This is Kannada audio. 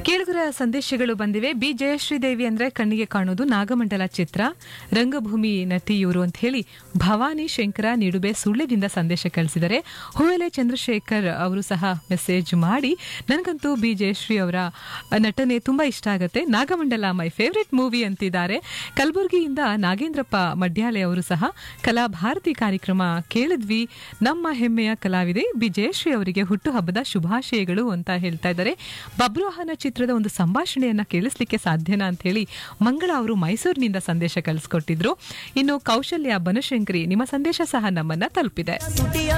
ಕೇಳುಗರ ಸಂದೇಶಗಳು ಬಂದಿವೆ ಬಿ ಜಯಶ್ರೀ ದೇವಿ ಅಂದ್ರೆ ಕಣ್ಣಿಗೆ ಕಾಣೋದು ನಾಗಮಂಡಲ ಚಿತ್ರ ರಂಗಭೂಮಿ ನಟಿ ಇವರು ಅಂತ ಹೇಳಿ ಭವಾನಿ ಶಂಕರ ನಿಡುಬೆ ಸುಳ್ಳ್ಯದಿಂದ ಸಂದೇಶ ಕಳಿಸಿದ್ದಾರೆ ಹೂವೆಲೆ ಚಂದ್ರಶೇಖರ್ ಅವರು ಸಹ ಮೆಸೇಜ್ ಮಾಡಿ ನನಗಂತೂ ಬಿ ಜಯಶ್ರೀ ಅವರ ನಟನೆ ತುಂಬಾ ಇಷ್ಟ ಆಗುತ್ತೆ ನಾಗಮಂಡಲ ಮೈ ಫೇವ್ರೆಟ್ ಮೂವಿ ಅಂತಿದ್ದಾರೆ ಕಲಬುರಗಿಯಿಂದ ನಾಗೇಂದ್ರಪ್ಪ ಮಡ್ಯಾಲೆ ಅವರು ಸಹ ಕಲಾಭಾರತಿ ಕಾರ್ಯಕ್ರಮ ಕೇಳಿದ್ವಿ ನಮ್ಮ ಹೆಮ್ಮೆಯ ಕಲಾವಿದೆ ಬಿ ಜಯಶ್ರೀ ಅವರಿಗೆ ಹುಟ್ಟುಹಬ್ಬದ ಶುಭಾಶಯಗಳು ಅಂತ ಹೇಳ್ತಾ ಇದ್ದಾರೆ ಬಬ್ರುವಾಹನ ಚಿತ್ರದ ಒಂದು ಸಂಭಾಷಣೆಯನ್ನ ಕೇಳಿಸ್ಲಿಕ್ಕೆ ಸಾಧ್ಯನಾ ಅಂತ ಹೇಳಿ ಮಂಗಳ ಅವರು ಮೈಸೂರಿನಿಂದ ಸಂದೇಶ ಕಳಿಸ್ಕೊಟ್ಟಿದ್ರು ಇನ್ನು ಕೌಶಲ್ಯ ಬನಶಂಕರಿ ನಿಮ್ಮ ಸಂದೇಶ ಸಹ ನಮ್ಮನ್ನ ತಲುಪಿದೆ